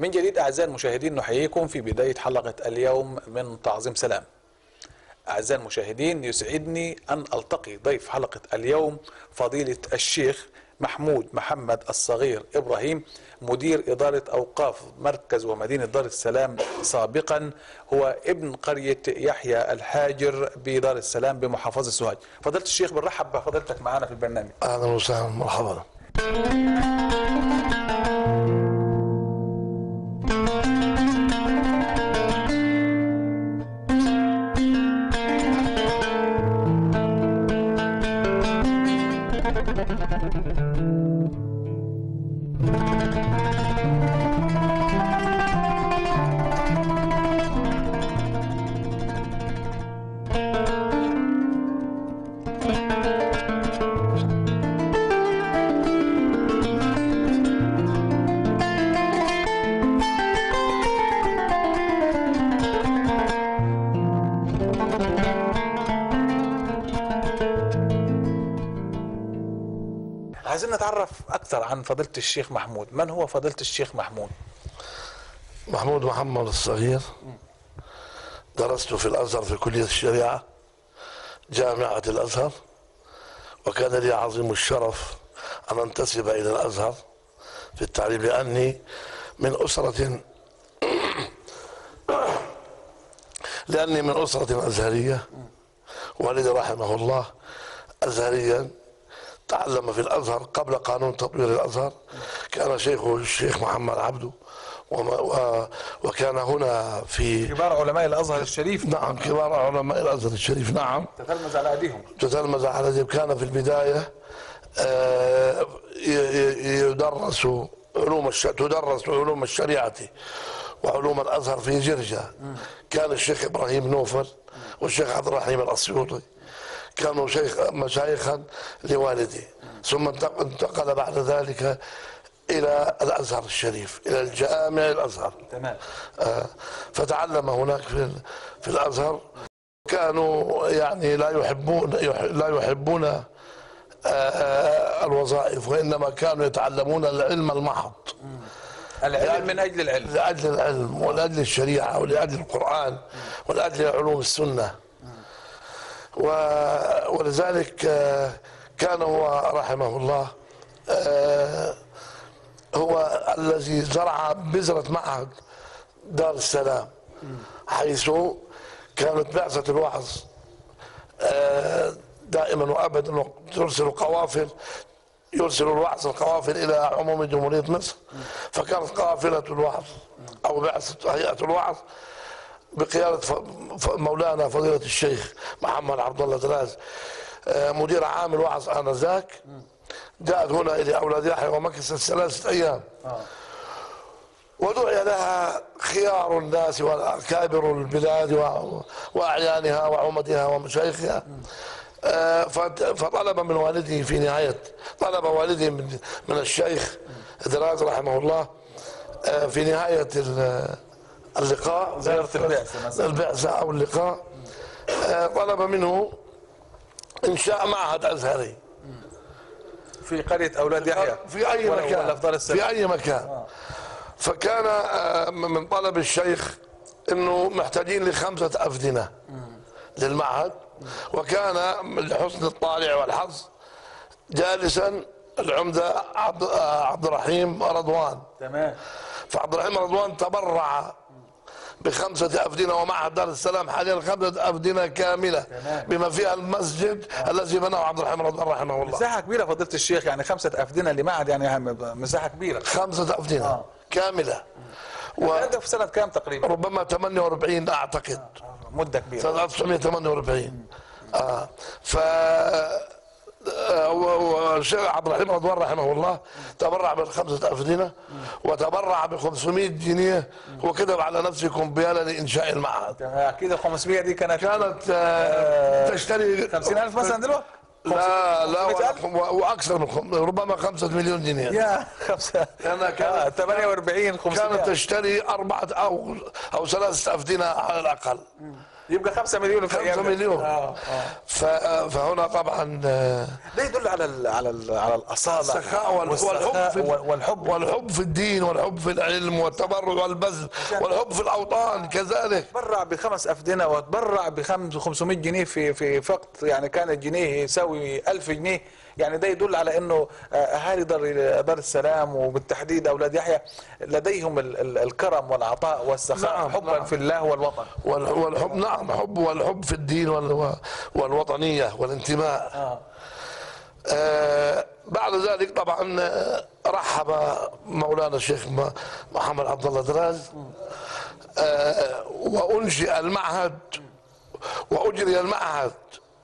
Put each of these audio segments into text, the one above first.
من جديد أعزائي المشاهدين نحييكم في بداية حلقة اليوم من تعظيم سلام أعزائي المشاهدين يسعدني أن ألتقي ضيف حلقة اليوم فضيلة الشيخ محمود محمد الصغير إبراهيم مدير إدارة أوقاف مركز ومدينة دار السلام سابقا هو ابن قرية يحيى الحاجر بدار السلام بمحافظة سوهاج فضيلة الشيخ بنرحب بفضيلتك معنا في البرنامج اهلا وسهلا مرحبا عايزين نتعرف أكثر عن فضيلة الشيخ محمود من هو فضيلة الشيخ محمود محمود محمد الصغير درست في الازهر في كليه الشريعه جامعه الازهر وكان لي عظيم الشرف ان انتسب الى الازهر في التعليم لاني من اسره لاني من اسره ازهريه والدي رحمه الله ازهريا تعلم في الازهر قبل قانون تطوير الازهر كان شيخه الشيخ محمد عبده وما و وكان هنا في كبار علماء الأزهر الشريف نعم كبار علماء الازهر الشريف نعم تتلمذ على أيديهم تتلمذ على ذلك كان في البدايه آه، ي- ي- يدرس علوم الش... تدرس علوم الشريعه وعلوم الازهر في جرجا كان الشيخ ابراهيم نوفل والشيخ عبد الرحيم الاسيوطي كانوا شيخ مشايخا لوالدي ثم انتق- انتقل بعد ذلك الى الازهر الشريف الى الجامع الازهر تمام آه، فتعلم هناك في ال- في الازهر كانوا يعني لا يحبون يح- لا يحبون آه، آه، الوظائف وانما كانوا يتعلمون العلم المحض العلم من أجل العلم لاجل العلم ولاجل الشريعه ولاجل القران ولاجل علوم السنه و- ولذلك آه، كان هو رحمه الله آه، هو الذي زرع بذرة معهد دار السلام حيث كانت بعثة الوعظ آه، دائما وابدا ترسل قوافل يرسل الوعظ القوافل الى عموم جمهوريه مصر فكانت قافله الوعظ او بعثه هيئه الوعظ بقياده ف- ف- مولانا فضيله الشيخ محمد عبد الله دراز آه، مدير عام الوعظ انذاك جاءت هنا الى اولاد يحيى ومكثت ثلاثه ايام ودعي لها خيار الناس واكابر البلاد و- واعيانها وعمدها ومشايخها آه، فت- فطلب من والده في نهايه طلب والدي من من الشيخ دراز رحمه الله آه، في نهايه ال- اللقاء زيارة البعثة مثلا. البعثه او اللقاء آه، طلب منه انشاء معهد ازهري في قرية أولاد يحيى في اي ولا- مكان ولا في دار السلام في اي مكان فكان آه، من طلب الشيخ انه محتاجين لخمسه افدنه للمعهد وكان لحسن الطالع والحظ جالسا العمده عبد آه، عبد الرحيم رضوان تمام فعبد الرحيم رضوان تبرع بخمسة أفدنة ومعهد دار السلام حاليا خمسة أفدنة كاملة بما فيها المسجد الذي بناه عبد الرحيم رضوان رحمه الله مساحة كبيرة فضيلة الشيخ يعني خمسة أفدنة لمعهد يعني هم- مساحة كبيرة خمسة أفدنة آه. كاملة هذا في سنة كام تقريبا؟ وربما 48 أعتقد مدة كبيرة سنة 1948 آه ف آه، و- والشيخ عبد الرحيم رضوان رحمه الله تبرع بالخمسة أفدنة وتبرع ب 500 جنيه وكتب على نفسه كمبيالة لإنشاء المعهد تمام. أكيد ال 500 دي كانت كانت آه، تشتري 50000 مثلا دلوقتي؟ لا لا 500,000 ولا- واكثر من خم... ربما خمسة مليون جنيه يا خمسة أنا كانت- آه، 48 كانت 500 تشتري أربعة أو أو ثلاثة أفدنة على الأقل يبقى 5 مليون في 5 أيام. مليون اه اه ف- فهنا طبعا آه، ده يدل على ال على ال على الاصاله السخاء وال- والحب في وال- والحب والحب في الدين والحب في العلم والتبرع والبذل والحب في الاوطان كذلك تبرع بخمس افدنه وتبرع ب 500 جنيه في في فقط يعني كان الجنيه يساوي 1000 جنيه يعني ده يدل على انه آه، اهالي دار دار السلام وبالتحديد اولاد يحيى لديهم ال- ال- الكرم والعطاء والسخاء نعم، حبا نعم. في الله والوطن وال- والحب نعم حب والحب في الدين وال- والوطنيه والانتماء اه آه، بعد ذلك طبعا آه، رحب مولانا الشيخ م- محمد عبد الله دراز آه، وانشئ المعهد واجري المعهد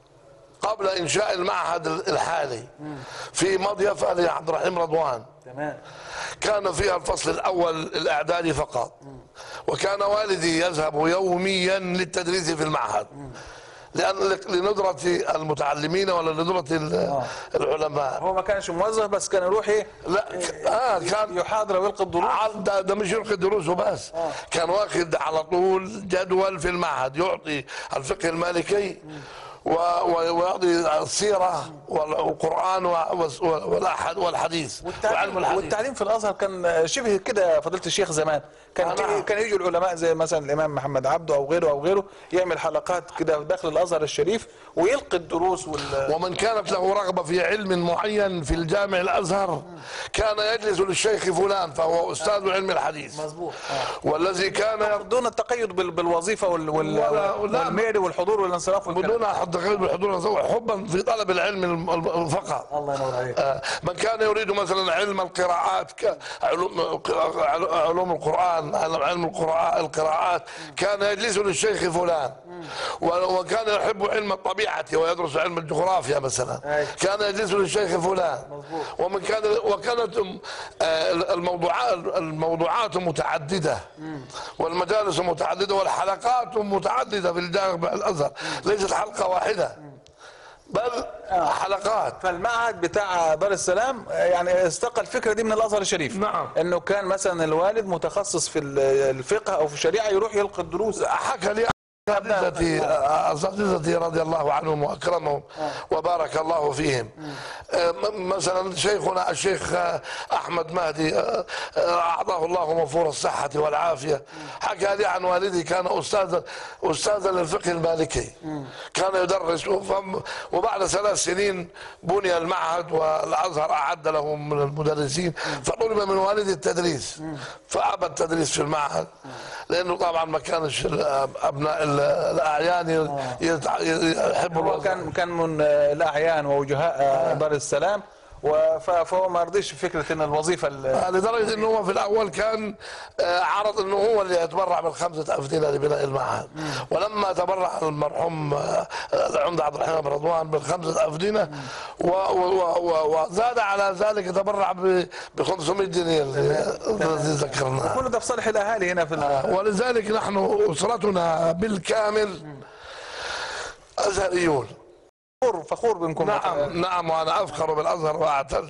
قبل انشاء المعهد الحالي في مضيف ال عبد الرحيم رضوان تمام كان فيها الفصل الاول الاعدادي فقط وكان والدي يذهب يوميا للتدريس في المعهد لان لندره المتعلمين ولا لندره ال- العلماء هو ما كانش موظف بس كان يروح ايه لا اه كان يحاضر ويلقي الدروس عال- ده, ده مش يلقي دروسه بس كان واخد على طول جدول في المعهد يعطي الفقه المالكي و- و- ويعطي السيره والقران و- و- والأحد- والحديث وعلم والتعليم, الحديث والتعليم في الازهر كان شبه كده فضيله الشيخ زمان كان آه، نعم. كان يجوا العلماء زي مثلا الامام محمد عبده او غيره او غيره يعمل حلقات كده داخل الازهر الشريف ويلقي الدروس وال ومن كانت له رغبة في علم معين في الجامع الأزهر كان يجلس للشيخ فلان فهو أستاذ علم الحديث مظبوط والذي كان يرد دون التقيد بال- بالوظيفه وال وال ولا- ولا- والميل والحضور والانصراف والكلام. بدون حد تقييد بالحضور والنزول، حبا في طلب العلم الم- الم- فقط الله ينور عليك آه، من كان يريد مثلا علم القراءات كعلوم علوم القرآن علم القراء- القراءات كان يجلس للشيخ فلان و- وكان يحب علم الطبيعة ويدرس علم الجغرافيا مثلا أي. كان يجلس للشيخ فلان ومن كان وكانت آه، الموضوعات الموضوعات متعددة والمجالس متعددة والحلقات متعددة في الجامع الأزهر ليست حلقة واحدة بل حلقات فالمعهد بتاع دار السلام آه، يعني استقى الفكره دي من الازهر الشريف نعم. انه كان مثلا الوالد متخصص في ال- الفقه او في الشريعه يروح يلقي الدروس حكى لي اساتذتي اساتذتي رضي الله عنهم واكرمهم وبارك الله فيهم آه، م- مثلا شيخنا الشيخ آه، احمد مهدي آه، آه، اعطاه الله موفور الصحه والعافيه حكى لي عن والدي كان استاذا استاذا للفقه المالكي كان يدرس وفم- وبعد ثلاث سنين بني المعهد والازهر اعد له من المدرسين فطلب من والدي التدريس فابى التدريس في المعهد لانه طبعا ما كانش ال- ابناء ال- الاعيان يتع- يحبوا هو الوظيفة. كان كان من آه، الاعيان ووجهاء آه، دار السلام وف- فهو ما رضيش فكره ان الوظيفه ال- آه، لدرجه انه هو في الاول كان آه، عرض انه هو اللي يتبرع بالخمسه افدنه لبناء المعهد ولما تبرع المرحوم آه، العمده عبد الرحمن بن رضوان بالخمسه افدنه و- و- و- وزاد على ذلك تبرع ب 500 جنيه اللي الذي ذكرناه كل ده في صالح الاهالي هنا في ال- ولذلك نحن اسرتنا بالكامل ازهريون فخور فخور بكم نعم نعم وانا افخر بالازهر واعتز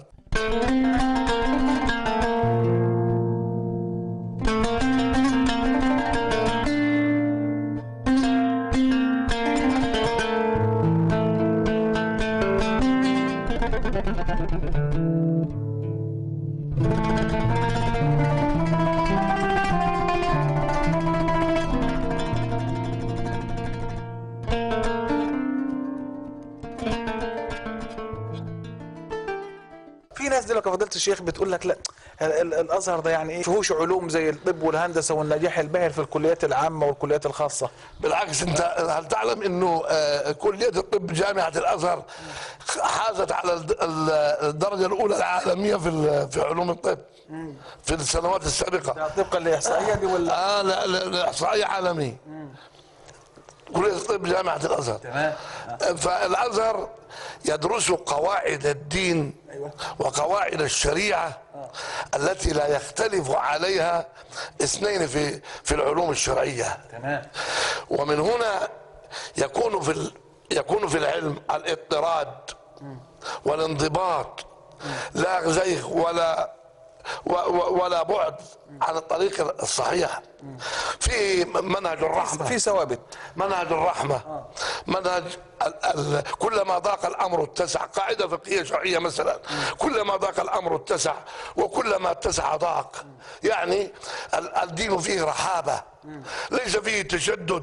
في ناس دلوقتي فضيله الشيخ بتقول لك لا ال- ال- الازهر ده يعني ايه فيهوش علوم زي الطب والهندسه والنجاح الباهر في الكليات العامه والكليات الخاصه بالعكس انت هل تعلم انه آه، كليه الطب جامعه الازهر حازت على الد- ال- الدرجه الاولى العالميه في ال- في علوم الطب في السنوات السابقه ده طبقا للاحصائيه دي ولا اه لا لا لا احصائيه عالمي كليه الطب جامعه الازهر تمام فالازهر يدرس قواعد الدين أيوة. وقواعد الشريعه التي لا يختلف عليها اثنين في في العلوم الشرعيه تمام ومن هنا يكون في ال... يكون في العلم الاضطراد والانضباط لا زيغ ولا و... و... ولا بعد عن الطريق الصحيح في منهج الرحمة في ثوابت منهج الرحمة منهج ال ال كلما ضاق الأمر اتسع قاعدة فقهية شرعية مثلا كلما ضاق الأمر اتسع وكلما اتسع ضاق يعني ال- الدين فيه رحابة ليس فيه تشدد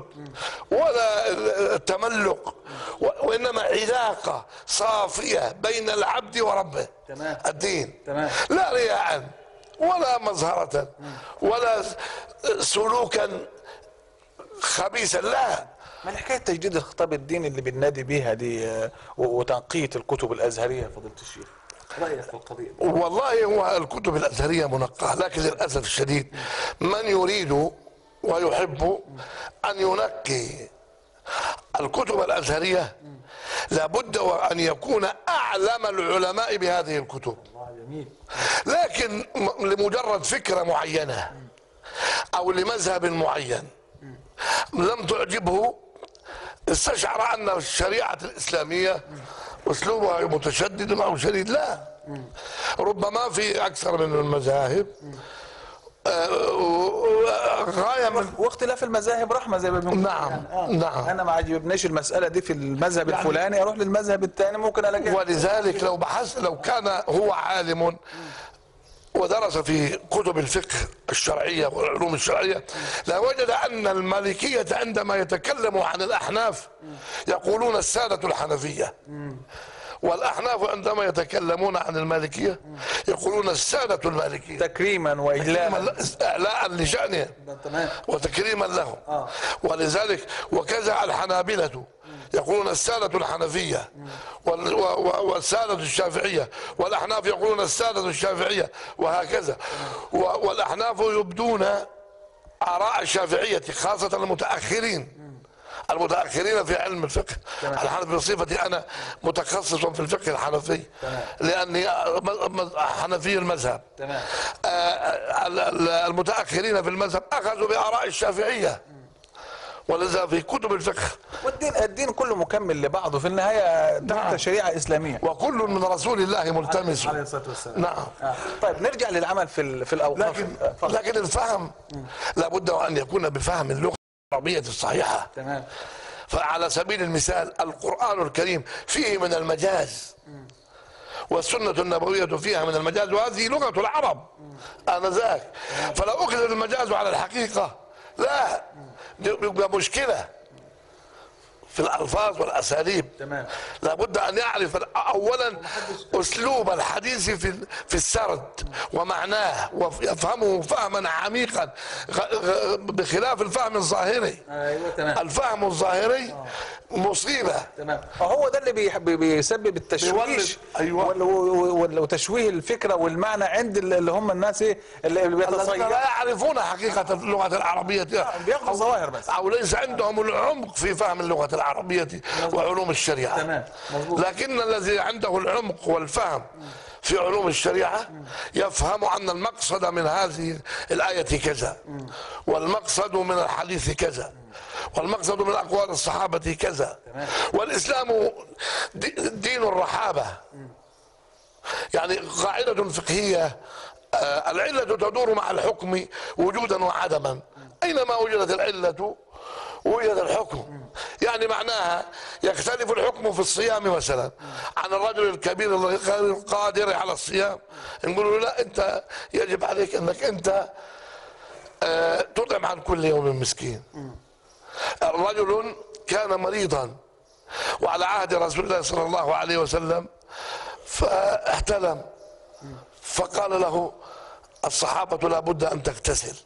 ولا تملق و- وإنما علاقة صافية بين العبد وربه تمام. الدين تمام. لا رياء ولا مظهرة ولا سلوكا خبيثا لا ما حكايه تجديد الخطاب الديني اللي بننادي بيها دي آه، و- وتنقيه الكتب الازهريه فضيله الشيخ رايك في القضيه دي؟ والله هو الكتب الأزهرية منقاة لكن للأسف الشديد من يريد ويحب أن ينقي الكتب الأزهرية لابد وأن يكون أعلم العلماء بهذه الكتب الله جميل لكن م- لمجرد فكرة معينة أو لمذهب معين لم تعجبه استشعر أن الشريعة الإسلامية أسلوبها متشدد أو شديد لا ربما في أكثر من المذاهب آه، و- و- غاية من واختلاف المذاهب رحمه زي ما بنقول نعم، آه. نعم. انا ما عجبنيش المساله دي في المذهب الفلاني اروح للمذهب الثاني ممكن الاقيها ولذلك لو بحث لو كان هو عالم ودرس في كتب الفقه الشرعية والعلوم الشرعية لوجد أن المالكية عندما يتكلموا عن الأحناف يقولون السادة الحنفية والأحناف عندما يتكلمون عن المالكية يقولون السادة المالكية تكريما واجلالا إعلاء لشأنهم تمام وتكريما لهم آه. ولذلك وكذا الحنابلة يقولون السادة الحنفية وال- و- و- والسادة الشافعية والأحناف يقولون السادة الشافعية وهكذا و- والأحناف يبدون آراء الشافعية خاصة المتأخرين المتأخرين في علم الفقه الحنفي بصفتي أنا متخصص في الفقه الحنفي لأني م- م- حنفي المذهب تمام آه، ال- ال- المتأخرين في المذهب أخذوا بآراء الشافعية ولذا في كتب الفقه والدين الدين كله مكمل لبعضه في النهايه تحت نعم. شريعه اسلاميه وكل من رسول الله ملتمس عليه الصلاه والسلام نعم آه. طيب نرجع للعمل في ال- في الاوقاف لكن آه، اتفضل. لكن الفهم لابد أن يكون بفهم اللغة العربية الصحيحة تمام فعلى سبيل المثال القرآن الكريم فيه من المجاز والسنة النبوية فيها من المجاز وهذه لغة العرب آنذاك فلو أخذ المجاز على الحقيقة لا دي يبقى مشكلة في الألفاظ والأساليب تمام. لابد أن يعرف أولا أسلوب الحديث في في السرد ومعناه ويفهمه فهما عميقا غ- غ- بخلاف الفهم الظاهري ايوه تمام الفهم الظاهري مصيبة تمام هو ده اللي بيح- بي- بيسبب التشويش بيولد- أيوة. وال- وال- وتشويه الفكره والمعنى عند ال- اللي هم الناس ايه اللي اللي الذين بيتصيدوا لا يعرفون حقيقة اللغة العربية بياخدوا ظواهر بس أو ليس عندهم العمق في فهم اللغة العربية وعلوم الشريعة تمام، مظبوط. لكن الذي عنده العمق والفهم في علوم الشريعة يفهم أن المقصد من هذه الآية كذا والمقصد من الحديث كذا والمقصد من أقوال الصحابة كذا والإسلام دي- دين الرحابة يعني قاعدة فقهية آه، العلة تدور مع الحكم وجودا وعدما أينما وجدت العلة وجد الحكم يعني معناها يختلف الحكم في الصيام مثلا عن الرجل الكبير غير القادر على الصيام نقول له لا انت يجب عليك انك انت آه، تطعم عن كل يوم مسكين رجل كان مريضا وعلى عهد رسول الله صلى الله عليه وسلم فاحتلم فقال له الصحابة لابد أن تغتسل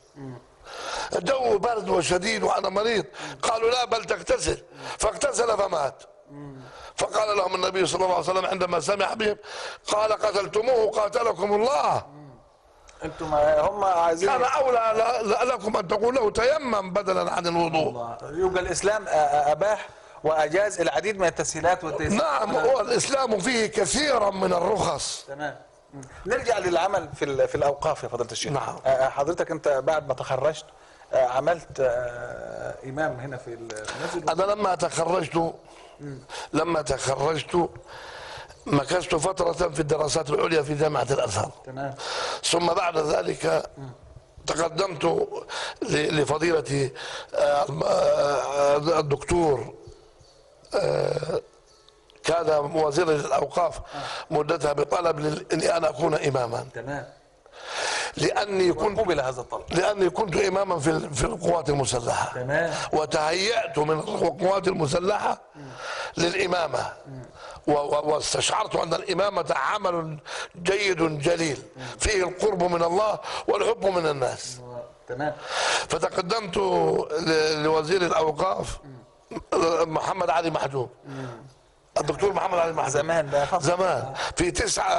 الجو برد وشديد وأنا مريض قالوا لا بل تغتسل فاغتسل فمات فقال لهم النبي صلى الله عليه وسلم عندما سمع بهم قال قتلتموه قاتلكم الله انتم هم عايزين كان أولى ل- ل- لكم أن تقول له تيمم بدلا عن الوضوء يبقى الاسلام أ- أ- اباح واجاز العديد من التسهيلات والتيسيرات نعم هو الإسلام فيه كثيرا من الرخص تمام مم. نرجع للعمل في ال- في الاوقاف يا فضيله الشيخ نعم. آه، حضرتك انت بعد ما تخرجت آه، عملت آه، امام هنا في المسجد أنا لما تخرجت لما تخرجت مكثت فترة في الدراسات العليا في جامعة الأزهر تمام ثم بعد ذلك تقدمت ل- لفضيلة آه، الم- آه، الدكتور آه، كان وزير الاوقاف مدتها بطلب لل- اني انا اكون اماما تمام لاني كنت قبل هذا الطلب لاني كنت اماما في ال- في القوات المسلحه تمام وتهيأت من القوات المسلحه للامامه و- و- واستشعرت ان الامامه عمل جيد جليل فيه القرب من الله والحب من الناس تمام فتقدمت ل- لوزير الاوقاف محمد علي محجوب الدكتور محمد علي محجوب زمان ده فصل. زمان في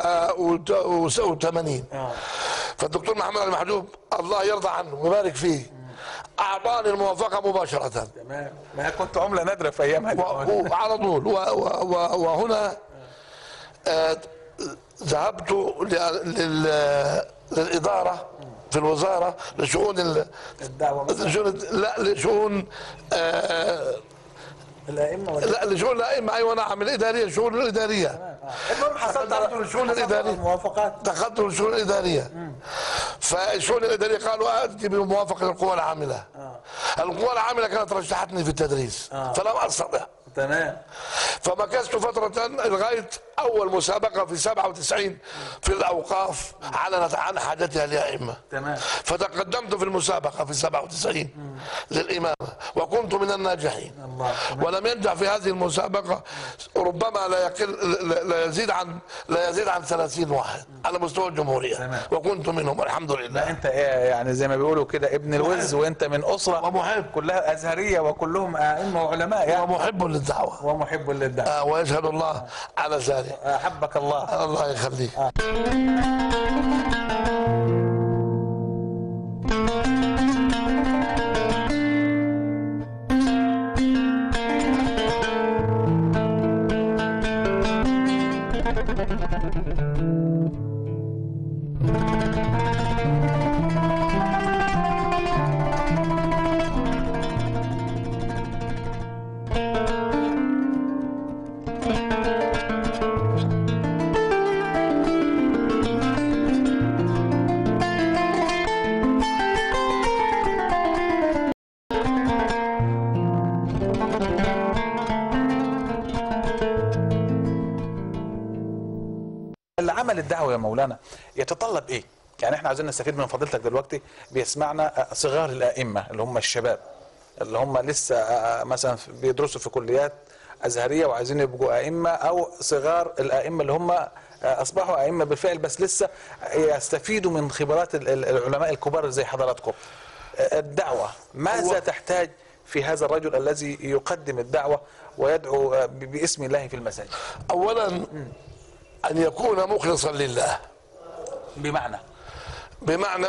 89 آه. فالدكتور محمد علي محجوب الله يرضى عنه ويبارك فيه اعطاني الموافقه مباشره تمام ما كنت عمله نادره في ايامها دي. و- وعلى طول و- و- و- وهنا آه، ذهبت ل- لل- للاداره في الوزاره لشؤون ال- الدعوه مثلا لشؤون لا لشؤون آه، الائمه ولا لا لشؤون الائمه ايوه نعم الاداريه الشؤون الاداريه المهم حصلت دخلت على الشؤون حصلت على الإدارية. الموافقات دخلت الشؤون الاداريه فالشؤون الاداريه قالوا اتي بموافقه القوى العامله القوى العامله كانت رشحتني في التدريس فلم استطع تمام فمكثت فترة لغاية أول مسابقة في 97 في الأوقاف أعلنت عن حاجتها لأئمة تمام فتقدمت في المسابقة في 97 للإمامة وكنت من الناجحين الله ولم ينجح في هذه المسابقة ربما لا يقل لا- لا يزيد عن لا يزيد عن 30 واحد على مستوى الجمهورية تمام. وكنت منهم الحمد لله انت ايه يعني زي ما بيقولوا كده ابن الوز وانت من اسره ومحب كلها ازهريه وكلهم ائمه وعلماء يعني ومحب للدعوة ومحب للدعوه آه، ويشهد الله على ذلك احبك الله الله يخليك العمل الدعوي يا مولانا يتطلب ايه؟ يعني احنا عايزين نستفيد من فضيلتك دلوقتي بيسمعنا صغار الائمه اللي هم الشباب اللي هم لسه آه، مثلا بيدرسوا في كليات ازهريه وعايزين يبقوا ائمه او صغار الائمه اللي هم آه، اصبحوا ائمه بالفعل بس لسه يستفيدوا من خبرات ال- ال- العلماء الكبار زي حضراتكم. آه، الدعوه ماذا هو- تحتاج في هذا الرجل الذي يقدم الدعوه ويدعو آه، ب- باسم الله في المساجد؟ أولا أن يكون مخلصا لله بمعنى بمعنى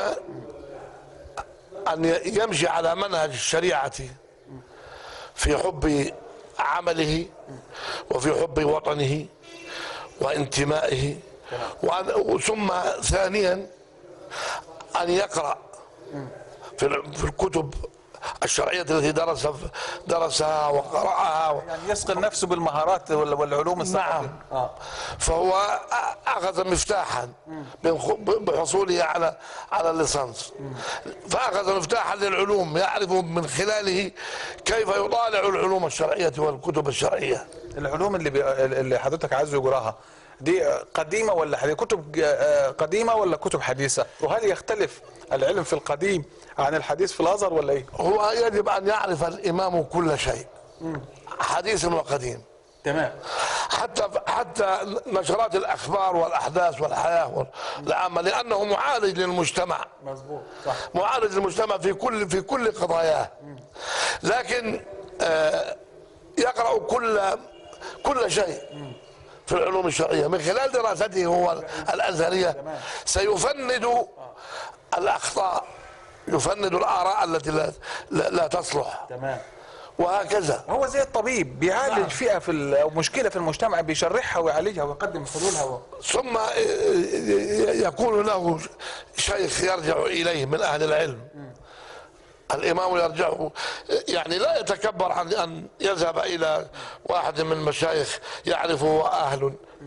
أن يمشي على منهج الشريعة في حب عمله وفي حب وطنه وانتمائه وأن- ثم ثانيا أن يقرأ في ال- في الكتب الشرعية التي درس درسها وقرأها يعني يصقل نفسه بالمهارات وال- والعلوم الثقافية نعم. آه. فهو اخذ مفتاحا من خ- بحصوله على على الليسانس فاخذ مفتاحا للعلوم يعرف من خلاله كيف يطالع العلوم الشرعيه والكتب الشرعيه العلوم اللي بي... اللي حضرتك عايز يقراها دي قديمة ولا حديثة كتب آه، قديمة ولا كتب حديثة وهل يختلف العلم في القديم عن الحديث في الأزهر ولا إيه هو يجب ان يعرف الامام كل شيء حديث وقديم تمام حتى حتى نشرات الاخبار والاحداث والحياه والعامه لانه معالج للمجتمع مظبوط صح معالج المجتمع في كل في كل قضاياه لكن آه، يقرا كل كل شيء في العلوم الشرعيه من خلال دراسته هو الازهريه سيفند الاخطاء يفند الاراء التي لا لا, لا تصلح تمام وهكذا هو زي الطبيب بيعالج فئة في ال- أو مشكلة في المجتمع بيشرحها ويعالجها ويقدم حلولها و... ثم يكون له شيخ يرجع اليه من اهل العلم الامام يرجع يعني لا يتكبر عن ان يذهب الى واحد من المشايخ يعرفه اهل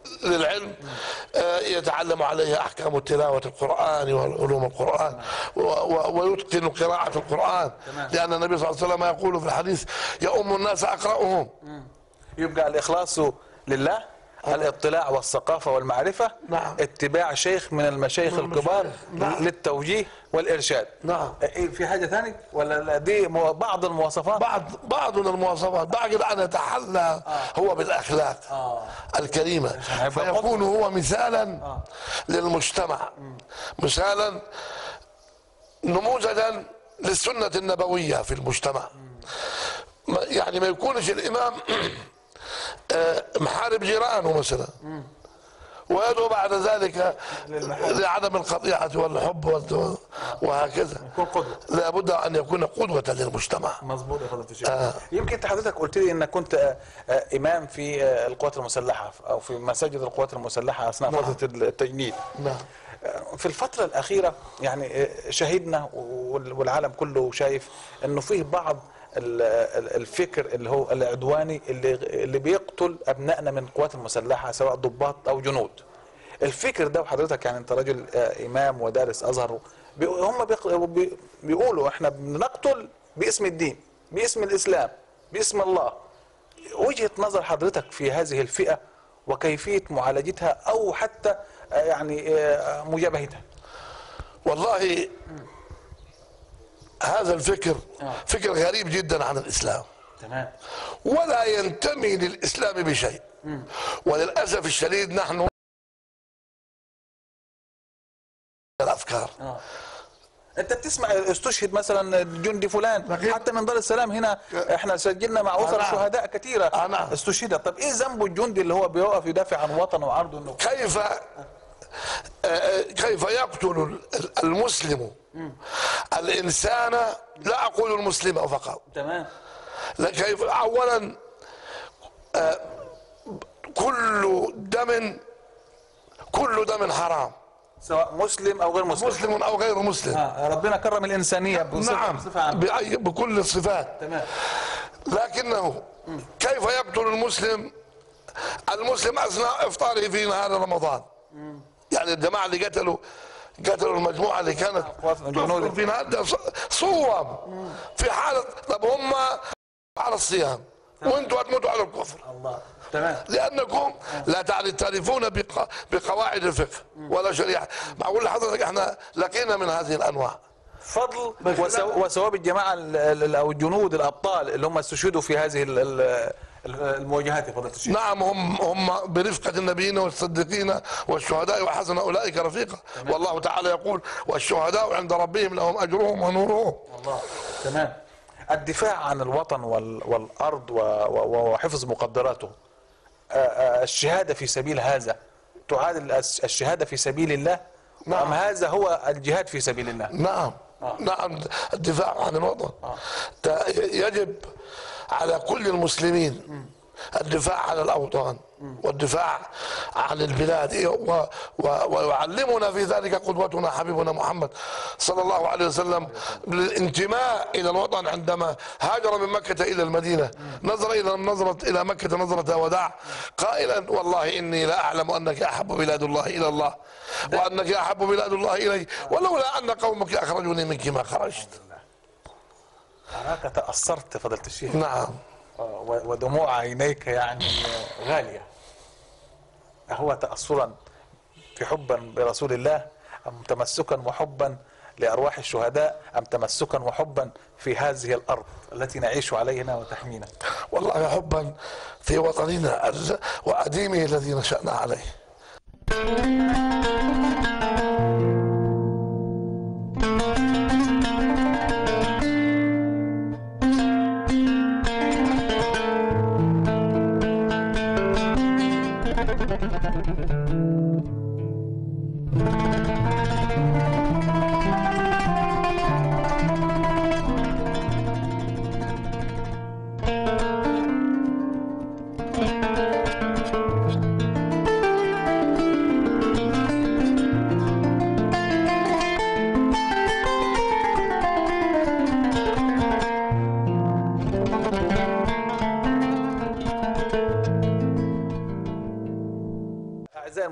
للعلم آه، يتعلم عليه احكام تلاوه القران وعلوم القران و- و- ويتقن قراءه القران تمام. لان النبي صلى الله عليه وسلم يقول في الحديث يؤم الناس اقراهم يبقى الإخلاص لله الاطلاع والثقافة والمعرفة نعم. اتباع شيخ من المشايخ من الكبار المشايخ. نعم. للتوجيه والإرشاد نعم. إيه في حاجة ثانية ولا لا دي مو- بعض المواصفات بعض بعض من المواصفات بعد ان يتحلى هو بالاخلاق آه. الكريمه هيبقى فيكون هو مثالا للمجتمع مثالا نموذجا للسنه النبويه في المجتمع ما- يعني ما يكونش الامام آه، محارب جيرانه مثلا ويدعو بعد ذلك لعدم القطيعة والحب والد- وهكذا يكون قدوة لابد أن يكون قدوة للمجتمع مظبوط يا فضيلة الشيخ آه. يمكن انت حضرتك قلت لي انك كنت آه، آه، امام في آه، القوات المسلحه او في مساجد القوات المسلحه اثناء نعم. فتره التجنيد نعم آه، في الفتره الاخيره يعني آه، شهدنا وال- والعالم كله شايف انه فيه بعض ال- ال- الفكر اللي هو العدواني اللي اللي بيقتل ابنائنا من القوات المسلحه سواء ضباط او جنود الفكر ده وحضرتك يعني انت راجل آه، امام ودارس ازهر بي- هم بيق- بي- بيقولوا احنا بنقتل باسم الدين باسم الاسلام باسم الله وجهه نظر حضرتك في هذه الفئه وكيفيه معالجتها او حتى آه، يعني آه، مجابهتها والله هذا الفكر آه. فكر غريب جدا عن الإسلام تمام ولا ينتمي للإسلام بشيء وللأسف الشديد نحن الأفكار اه انت بتسمع استشهد مثلا جندي فلان لكن- حتى من دار السلام هنا احنا سجلنا مع اسر نعم. شهداء كثيره آه، نعم. استشهدت طب ايه ذنبه الجندي اللي هو بيقف يدافع عن وطنه وعرضه انه كيف آه، كيف يقتل المسلم الإنسان لا أقول المسلم فقط تمام لا كيف اولا آه، كل دم كل دم حرام سواء مسلم او غير مسلم, مسلم او غير مسلم آه ربنا كرم الانسانيه بصفه نعم بصفه عامه بأي بكل الصفات تمام لكنه كيف يقتل المسلم المسلم اثناء افطاره في نهار رمضان يعني الجماعه اللي قتلوا قتلوا المجموعه اللي كانت أخوات الجنود. تفطر في نهار ده صوم في حاله طب هم على الصيام وانتم هتموتوا على الكفر الله تمام لانكم لا تعرفون بق- بقواعد الفقه ولا شريعه معقول لحضرتك احنا لقينا من هذه الانواع فضل بس وسو- لا- وثواب الجماعه ال- ال- او الجنود الابطال اللي هم استشهدوا في هذه ال- ال- المواجهات يا فضيله الشيخ نعم هم هم برفقة النبيين والصديقين والشهداء وحسن أولئك رفيقا والله تعالى يقول والشهداء عند ربهم لهم أجرهم ونورهم الله تمام الدفاع عن الوطن وال- والارض و- و- وحفظ مقدراته آه، آه، الشهاده في سبيل هذا تعادل الس- الشهاده في سبيل الله نعم. ام هذا هو الجهاد في سبيل الله نعم نعم الدفاع عن الوطن ده يجب على كل المسلمين الدفاع عن الأوطان والدفاع عن البلاد و- و- ويعلمنا في ذلك قدوتنا حبيبنا محمد صلى الله عليه وسلم بالانتماء إلى الوطن عندما هاجر من مكة إلى المدينة نظر إلى نظرة إلى مكة نظرة وداع قائلا والله إني لا أعلم أنك أحب بلاد الله إلى الله وأنك أحب بلاد الله إلي ولولا أن قومك أخرجوني منك ما خرجت أراك تأثرت فضيلة الشيخ نعم آه، و- ودموع عينيك يعني غالية أهو تأثرا في حبا برسول الله أم تمسكا وحبا لأرواح الشهداء أم تمسكا وحبا في هذه الأرض التي نعيش عليها وتحمينا والله حبا في وطننا ال- وأديمه الذي نشأنا عليه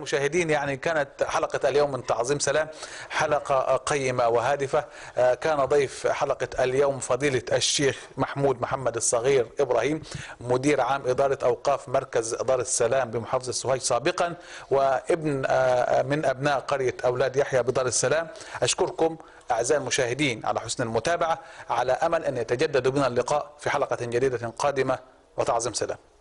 المشاهدين يعني كانت حلقة اليوم من تعظيم سلام حلقة قيمة وهادفة آه، كان ضيف حلقة اليوم فضيلة الشيخ محمود محمد الصغير إبراهيم مدير عام إدارة أوقاف مركز دار السلام بمحافظة سوهاج سابقا وابن آه، من أبناء قرية أولاد يحيى بدار السلام أشكركم أعزائي المشاهدين على حسن المتابعة على أمل أن يتجدد بنا اللقاء في حلقة جديدة قادمة وتعظيم سلام